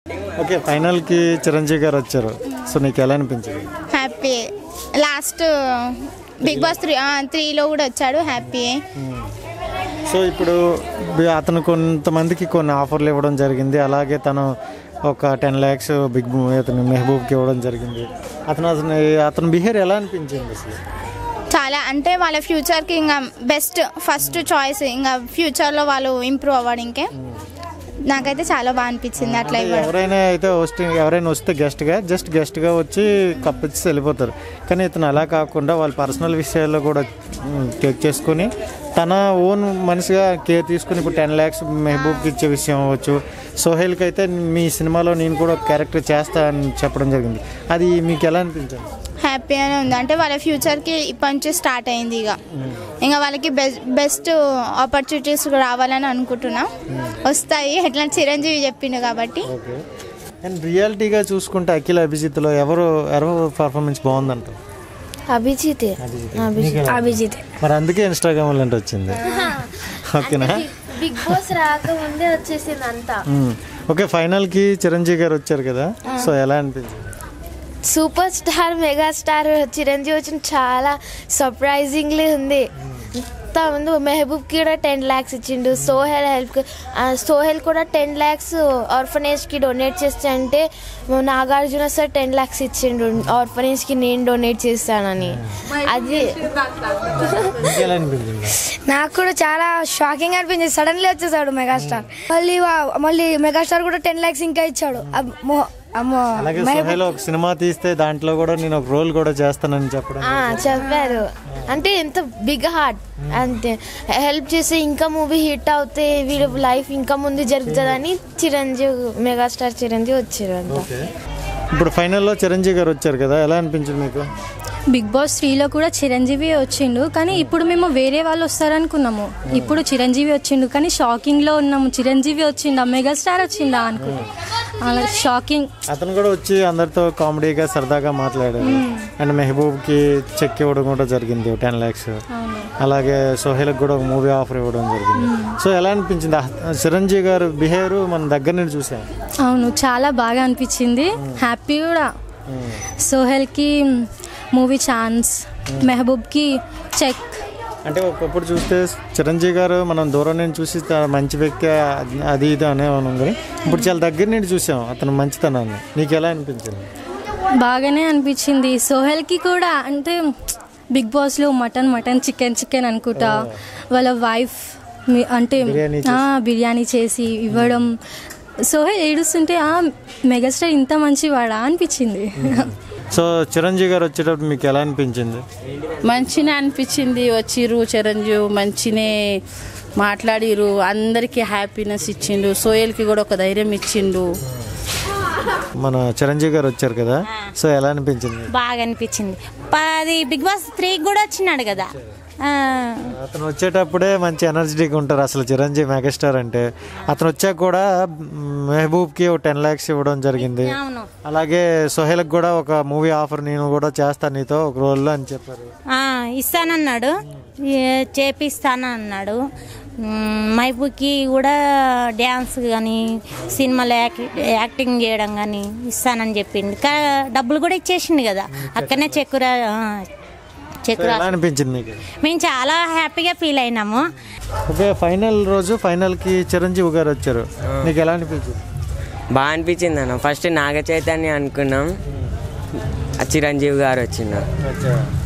Okay ఫైనల్కి చిరంజీవి గారు వచ్చారు సో నీకు ఎలా అనిపించింది happy last Bigg Boss three త్రీలో కూడా వచ్చాడు హ్యాపీ సో ఇప్పుడు బి- అతను కొంతమందికి కొన్ని ఆఫర్లు ఇవ్వడం జరిగింది అలాగే తను ఒక టెన్ ల్యాక్స్ బిగ్ బూ- అతను మెహబూబ్కి ఇవ్వడం జరిగింది అతను అతను అతని బిహేవియర్ ఎలా అనిపించింది అసలు చాలా అంటే వాళ్ళ ఫ్యూచర్కి ఇంకా బెస్ట్ ఫస్ట్ చాయిస్ ఇంకా ఫ్యూచర్లో వాళ్ళు ఇంప్రూవ్ అవ్వడం ఇంకే నాకైతే చాలా బాగా అనిపించింది అట్లా అంటే ఇవ్వడం ఎవరైనా అయితే హోస్టింగ్ ఎవరైనా వస్తే గెస్ట్గా జస్ట్ గెస్ట్గా వచ్చి కప్పిచ్చి వెళ్ళిపోతారు కానీ ఇతను అలా కాకుండా వాళ్ళ పర్సనల్ విషయాల్లో కూడా టేక్ చేసుకొని తన ఓన్ మనిషిగా కేర్ తీసుకుని ఇప్పుడు టెన్ ల్యాక్స్ మెహబూబ్కి ఇచ్చే విషయం అవ్వచ్చు సోహెల్కి అయితే మీ సినిమాలో నేను కూడా ఒక క్యారెక్టర్ చేస్తా అని చెప్పడం జరిగింది అది మీకు ఎలా అనిపించింది హ్యాపీగానే ఉంది అంటే వాళ్ళ ఫ్యూచర్కి ఇప్పటి నుంచి స్టార్ట్ అయింది ఇక ఇంకా వాళ్ళకి బెస్ట్ బెస్ట్ ఆపర్చునిటీస్ రావాలని అనుకుంటున్నాం వస్తాయి ఎట్లా చిరంజీవి చెప్పిండు కాబట్టి ఓకే అండ్ రియాలిటీగా చూసుకుంటే అఖిల అభిజిత్లో ఎవరు ఎవరు పర్ఫార్మెన్స్ బాగుందంట అభిజిత్ అభిజిత్ మరి అందుకే ఇన్స్టాగ్రామ్ లాంటి వచ్చింది ఓకేనా బిగ్ బాస్ రాకముందే వచ్చేసింది అంతా మ్మ్. ఓకే ఫైనల్కి చిరంజీవి గారు వచ్చారు కదా సో ఎలా అనిపించింది సూపర్ స్టార్ మెగాస్టార్ చిరంజీవి వచ్చిన చాలా సర్ప్రైజింగ్లీ ఉంది అంత ముందు మెహబూబ్కి కూడా టెన్ ల్యాక్స్ ఇచ్చిండు సోహెల్ హెల్ప్ సోహెల్ కూడా టెన్ ల్యాక్స్ ఆర్ఫనేజ్కి డొనేట్ చేస్తే అంటే నాగార్జున సార్ టెన్ ల్యాక్స్ ఇచ్చిండు ఆర్ఫనేజ్కి నేను డొనేట్ చేస్తానని అది మీకు ఎలా అనిపించింది నాకు కూడా చాలా షాకింగ్ అనిపించింది సడన్లీ వచ్చేసాడు మెగాస్టార్ మళ్ళీ వా- మళ్ళీ మెగాస్టార్ కూడా టెన్ లాక్స్ ఇంకా ఇచ్చాడు అబ్బ- మో- అమ్మో అలాగే సోహెల్ ఒక సినిమా తీస్తే దాంట్లో కూడా నేను ఒక రోల్ కూడా చేస్తానని చెప్పడం ఆ, చెప్పారు అంటే ఎంత బిగ్ హార్ట్ అంతే హెల్ప్ చేసి ఇంకా మూవీ హిట్ అవుతే వీళ్ళ లైఫ్ ఇంకా ముందు జరుగుతుందని చిరంజీవి మెగాస్టార్ చిరంజీవి వచ్చారు అంత ఓకే ఇప్పుడు ఫైనల్లో చిరంజీవి గారు వచ్చారు కదా ఎలా అనిపించింది మీకు బిగ్ బాస్ త్రీలో కూడా చిరంజీవి వచ్చిండు కానీ ఇప్పుడు మేము వేరే వాళ్ళు వస్తారనుకున్నాము ఇప్పుడు చిరంజీవి వచ్చిండు కానీ షాకింగ్లో ఉన్నాము చిరంజీవి వచ్చిండా మెగాస్టార్ వచ్చిండా అనుకుంటా అలా షాకింగ్ అతను కూడా వచ్చి అందరితో కామెడీగా సరదాగా మాట్లాడారు అండ్ మెహబూబ్కి చెక్ ఇవ్వడం కూడా జరిగింది టెన్ ల్యాక్స్ అలాగే సోహెల్కి కూడా ఒక మూవీ ఆఫర్ ఇవ్వడం జరిగింది సో ఎలా అనిపించింది ఆ చిరంజీవి గారు బిహేవియర్ మన దగ్గర నుండి చూసాం అవును చాలా బాగా అనిపించింది హ్యాపీ కూడా సోహెల్కి మూవీ ఛాన్స్ మెహబూబ్కి చెక్ అంటే ఒకప్పుడు చూస్తే చిరంజీవి గారు మనం దూరం నుంచి చూసి త- మంచి వ్యక్తి అది- అది ఇది అనేవాళ్ళం కానీ ఇప్పుడు చాలా దగ్గర నుండి చూసాం అతను మంచితనాన్ని నీకు ఎలా అనిపించింది బాగానే అనిపించింది సోహెల్కి కూడా అంటే బిగ్ బాస్లో మటన్ మటన్ చికెన్ చికెన్ అనుకుంటా వాళ్ళ వైఫ్ మీ- అంటే బిర్యానీ ఆ, బిర్యానీ చేసి ఇవ్వడం సోహెల్ ఏడుస్తుంటే ఆ మెగాస్టార్ ఇంత మంచివాడా అనిపించింది సో చిరంజీవి గారు వచ్చేటప్పుడు మీకు ఎలా అనిపించింది మంచినే అనిపించింది వచ్చిర్రు చిరంజీవి మంచినే మాట్లాడిరు అందరికీ హ్యాపీనెస్ ఇచ్చిండు సోయల్కి కూడా ఒక ధైర్యం ఇచ్చిండు మన చిరంజీవి గారు వచ్చారు కదా సో ఎలా అనిపించింది బాగా అనిపించింది ప- అది బిగ్ బాస్ త్రీకి కూడా వచ్చినాడు కదా ఆ, అతను వచ్చేటప్పుడే మంచి ఎనర్జెటిక్ ఉంటారు అసలు చిరంజీవి మెగాస్టార్ అంటే అతను వచ్చాక కూడా మెహబూబ్కి ఒక టెన్ ల్యాక్స్ ఇవ్వడం జరిగింది అవును అలాగే సోహెల్కి కూడా ఒక మూవీ ఆఫర్ నేను కూడా చేస్తాను నీతో ఒక రోల్లో అని చెప్పారు ఆ, ఇస్తానన్నాడు ఏ- చేపిస్తానన్నాడు మ్, మైబుకి కూడా డ్యాన్స్ కానీ సినిమాలో యాక్- యాక్టింగ్ చేయడం కానీ ఇస్తానని చెప్పిండు కా డబ్బులు కూడా ఇచ్చేసిండు కదా అక్కడనే చెక్కు రా ఆ, చెక్కు సో రా ఎలా అనిపించింది మీకు మేము చాలా హ్యాపీగా ఫీల్ అయినాము ఓకే ఫైనల్ రోజు ఫైనల్కి చిరంజీవి గారు వచ్చారు నీకు ఎలా అనిపించింది బాగా అనిపించింది అన్న ఫస్ట్ నాగ చైతన్య అనుకున్నాం ఆ చిరంజీవి గారు వచ్చిండు అచ్చా